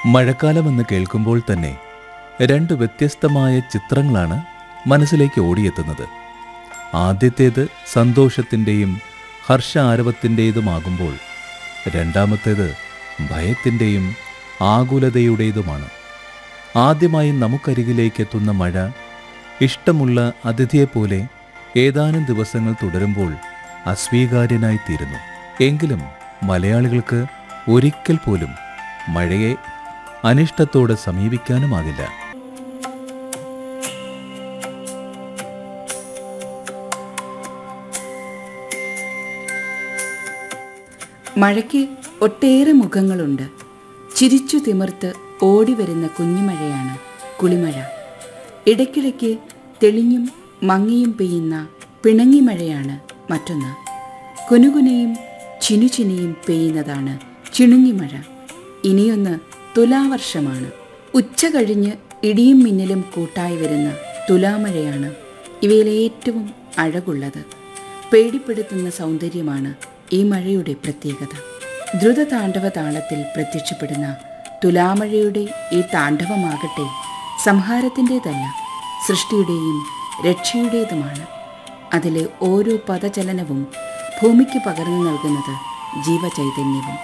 മഴക്കാലമെന്ന് കേൾക്കുമ്പോൾ തന്നെ രണ്ട് വ്യത്യസ്തമായ ചിത്രങ്ങളാണ് മനസ്സിലേക്ക് ഓടിയെത്തുന്നത് ആദ്യത്തേത് സന്തോഷത്തിൻ്റെയും ഹർഷ ആരവത്തിൻ്റെതുമാകുമ്പോൾ രണ്ടാമത്തേത് ഭയത്തിൻ്റെയും ആകുലതയുടേതുമാണ് ആദ്യമായി നമുക്കരികിലേക്ക് എത്തുന്ന മഴ ഇഷ്ടമുള്ള അതിഥിയെപ്പോലെ ഏതാനും ദിവസങ്ങൾ തുടരുമ്പോൾ അസ്വീകാര്യനായിത്തീരുന്നു എങ്കിലും മലയാളികൾക്ക് ഒരിക്കൽ പോലും മഴയെ അനിഷ്ടത്തോടെ സമീപിക്കാനുമാകില്ല മഴയ്ക്ക് ഒട്ടേറെ മുഖങ്ങളുണ്ട് ചിരിച്ചു തിമിർത്ത് ഓടിവരുന്ന കുഞ്ഞുമഴയാണ് കുളിമഴ ഇടയ്ക്കിടയ്ക്ക് തെളിഞ്ഞും മങ്ങിയും പെയ്യുന്ന പിണങ്ങി മഴയാണ് മറ്റൊന്ന് കുനുകുനയും ചിനുചിനിയും പെയ്യുന്നതാണ് ചിണുങ്ങിമഴ ഇനിയൊന്ന് തുലാവർഷമാണ് ഉച്ച കഴിഞ്ഞ് ഇടിയും മിന്നലും കൂട്ടായി വരുന്ന തുലാമഴയാണ് ഇവയിലേറ്റവും അഴകുള്ളത് പേടിപ്പെടുത്തുന്ന സൗന്ദര്യമാണ് ഈ മഴയുടെ പ്രത്യേകത ദ്രുതതാണ്ഡവ താളത്തിൽ പ്രത്യക്ഷപ്പെടുന്ന തുലാമഴയുടെ ഈ താണ്ഡവമാകട്ടെ സംഹാരത്തിൻ്റെതല്ല സൃഷ്ടിയുടെയും രക്ഷയുടേതുമാണ് അതിലെ ഓരോ പദചലനവും ഭൂമിക്ക് പകർന്നു നൽകുന്നത് ജീവചൈതന്യവും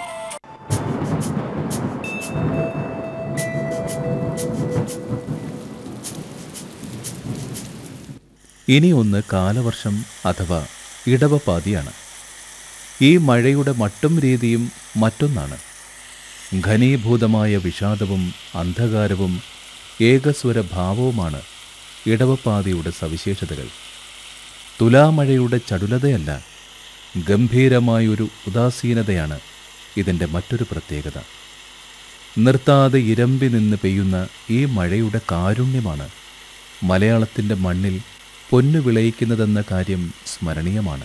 ഇനി ഒന്ന് കാലവർഷം അഥവാ ഇടവപ്പാതിയാണ് ഈ മഴയുടെ മട്ടും രീതിയും മറ്റൊന്നാണ് ഘനീഭൂതമായ വിഷാദവും അന്ധകാരവും ഏകസ്വര ഭാവവുമാണ് ഇടവപ്പാതിയുടെ സവിശേഷതകൾ തുലാമഴയുടെ ചടുലതയല്ല ഗംഭീരമായൊരു ഉദാസീനതയാണ് ഇതിൻ്റെ മറ്റൊരു പ്രത്യേകത നിർത്താതെ ഇരമ്പി നിന്ന് പെയ്യുന്ന ഈ മഴയുടെ കാരുണ്യമാണ് മലയാളത്തിൻ്റെ മണ്ണിൽ പൊന്നു വിളയിക്കുന്നതെന്ന കാര്യം സ്മരണീയമാണ്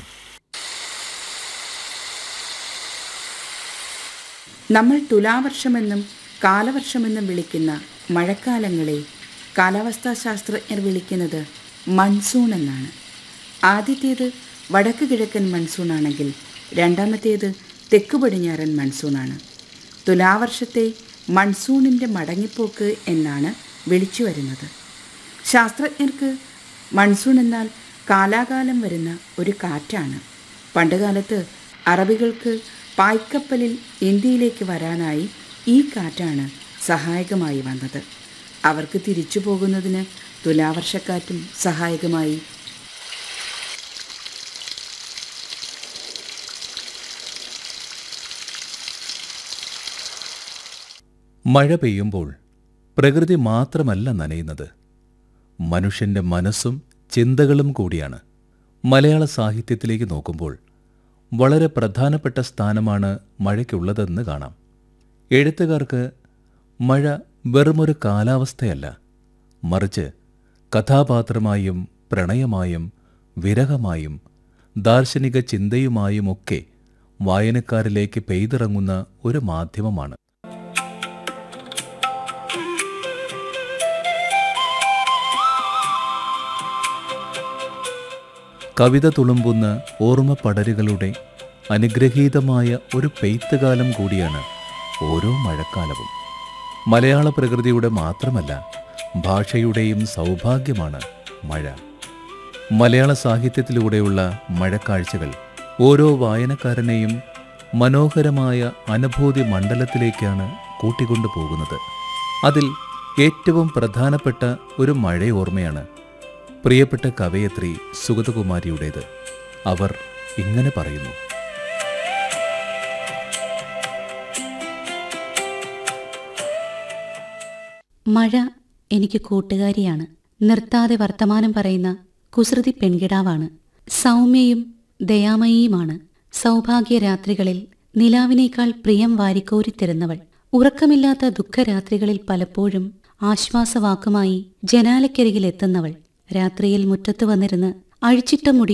നമ്മൾ തുലാവർഷമെന്നും കാലവർഷമെന്നും വിളിക്കുന്ന മഴക്കാലങ്ങളെ കാലാവസ്ഥാ ശാസ്ത്രജ്ഞർ വിളിക്കുന്നത് മൺസൂൺ എന്നാണ് ആദ്യത്തേത് വടക്ക് കിഴക്കൻ മൺസൂണാണെങ്കിൽ രണ്ടാമത്തേത് തെക്ക് പടിഞ്ഞാറൻ മൺസൂണാണ് തുലാവർഷത്തെ മൺസൂണിൻ്റെ മടങ്ങിപ്പോക്ക് എന്നാണ് വിളിച്ചു വരുന്നത് ശാസ്ത്രജ്ഞർക്ക് മൺസൂൺ എന്നാൽ കാലാകാലം വരുന്ന ഒരു കാറ്റാണ് പണ്ടുകാലത്ത് അറബികൾക്ക് പായ്ക്കപ്പലിൽ ഇന്ത്യയിലേക്ക് വരാനായി ഈ കാറ്റാണ് സഹായകമായി വന്നത് അവർക്ക് തിരിച്ചു പോകുന്നതിന് തുലാവർഷക്കാറ്റും സഹായകമായി മഴ പെയ്യുമ്പോൾ പ്രകൃതി മാത്രമല്ല നനയുന്നത് മനുഷ്യൻ്റെ മനസ്സും ചിന്തകളും കൂടിയാണ് മലയാള സാഹിത്യത്തിലേക്ക് നോക്കുമ്പോൾ വളരെ പ്രധാനപ്പെട്ട സ്ഥാനമാണ് മഴയ്ക്കുള്ളതെന്ന് കാണാം എഴുത്തുകാർക്ക് മഴ വെറുമൊരു കാലാവസ്ഥയല്ല മറിച്ച് കഥാപാത്രമായും പ്രണയമായും വിരഹമായും ദാർശനിക ചിന്തയുമായുമൊക്കെ വായനക്കാരിലേക്ക് പെയ്തിറങ്ങുന്ന ഒരു മാധ്യമമാണ് കവിത തുളുമ്പുന്ന ഓർമ്മപ്പടരുകളുടെ അനുഗ്രഹീതമായ ഒരു പെയ്ത്തുകാലം കൂടിയാണ് ഓരോ മഴക്കാലവും മലയാള പ്രകൃതിയുടെ മാത്രമല്ല ഭാഷയുടെയും സൗഭാഗ്യമാണ് മഴ മലയാള സാഹിത്യത്തിലൂടെയുള്ള മഴക്കാഴ്ചകൾ ഓരോ വായനക്കാരനെയും മനോഹരമായ അനുഭൂതി മണ്ഡലത്തിലേക്കാണ് കൂട്ടിക്കൊണ്ടു പോകുന്നത് അതിൽ ഏറ്റവും പ്രധാനപ്പെട്ട ഒരു മഴയോർമ്മയാണ് പ്രിയപ്പെട്ട കവയത്രി സുഗതകുമാരിയുടേത് അവർ ഇങ്ങനെ പറയുന്നു മഴ എനിക്ക് കൂട്ടുകാരിയാണ് നിർത്താതെ വർത്തമാനം പറയുന്ന കുസൃതി പെൺകിടാവാണ് സൗമ്യയും ദയാമയിയുമാണ് സൗഭാഗ്യ രാത്രികളിൽ നിലാവിനേക്കാൾ പ്രിയം വാരിക്കോരിത്തരുന്നവൾ ഉറക്കമില്ലാത്ത ദുഃഖരാത്രികളിൽ പലപ്പോഴും ആശ്വാസവാക്കുമായി ജനാലക്കരികിലെത്തുന്നവൾ രാത്രിയിൽ മുറ്റത്ത് വന്നിരുന്ന് അഴിച്ചിട്ട മുടി